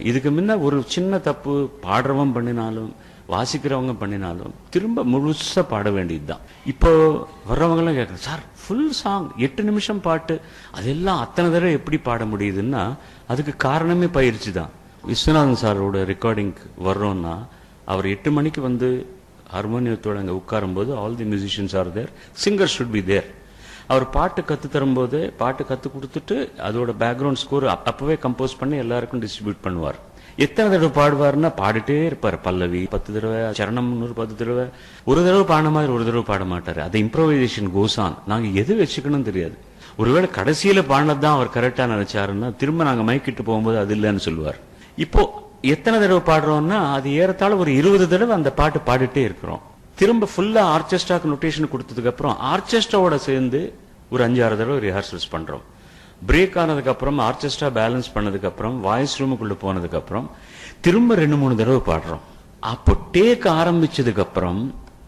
இதுக்கு முன்ன ஒரு சின்ன தப்பு பாடுறவன் பண்ணினாலும் வாசிக்கிறவங்க பண்ணினாலும் திரும்ப முழுசா பாட வேண்டியதுதான் இப்போ வர்றவங்கலாம் கேட்குறேன் சார் ஃபுல் சாங் எட்டு நிமிஷம் பாட்டு அதெல்லாம் அத்தனை தடவை எப்படி பாட முடியுதுன்னா அதுக்கு காரணமே பயிற்சி தான் விஸ்வநாதன் சாரோட ரெக்கார்டிங் வர்றோம்னா அவர் எட்டு மணிக்கு வந்து ஹார்மோனியத்தோட அங்கே உட்காரும்போது all the musicians are there singer should be there அவர் பாட்டு கத்து தரும்போது பாட்டு கத்து கொடுத்துட்டு அதோட பேக்ரவுண்ட் ஸ்கோர் அப்பவே கம்போஸ் பண்ணி எல்லாருக்கும் டிஸ்ட்ரிபியூட் பண்ணுவார் எத்தனை தடவை பாடுவார்னா பாடிட்டே இருப்பார் பல்லவி பத்து தடவை சரணம் நூறு பத்து தடவை ஒரு தடவை பாடின மாதிரி ஒரு தடவை பாட மாட்டாரு அது இம்ப்ரோவைசேஷன் கோசான் நாங்க எது வச்சுக்கணும் தெரியாது ஒருவேளை கடைசியில பாடினது தான் அவர் கரெக்டா நினைச்சாருன்னா திரும்ப நாங்க மைக்கிட்டு போகும்போது அது இல்லைன்னு சொல்லுவார் இப்போ எத்தனை தடவை பாடுறோம்னா அது ஏறத்தாழ ஒரு இருபது தடவை அந்த பாட்டு பாடிட்டே இருக்கிறோம் திரும்ப ஃபுல்லா ஆர்கெஸ்ட்ராக்கு நொட்டேஷன் கொடுத்ததுக்கு அப்புறம் ஆர்கெஸ்ட்ராவோட சேர்ந்து ஒரு அஞ்சாறு தடவை ரிஹர்சல்ஸ் பண்றோம் பிரேக் ஆனதுக்கு அப்புறம் ஆர்கெஸ்ட்ரா பேலன்ஸ் பண்ணதுக்கு அப்புறம் வாய்ஸ் ரூமுக்குள்ள போனதுக்கு அப்புறம் திரும்ப ரெண்டு மூணு தடவை பாடுறோம் அப்போ டேக் ஆரம்பிச்சதுக்கு அப்புறம்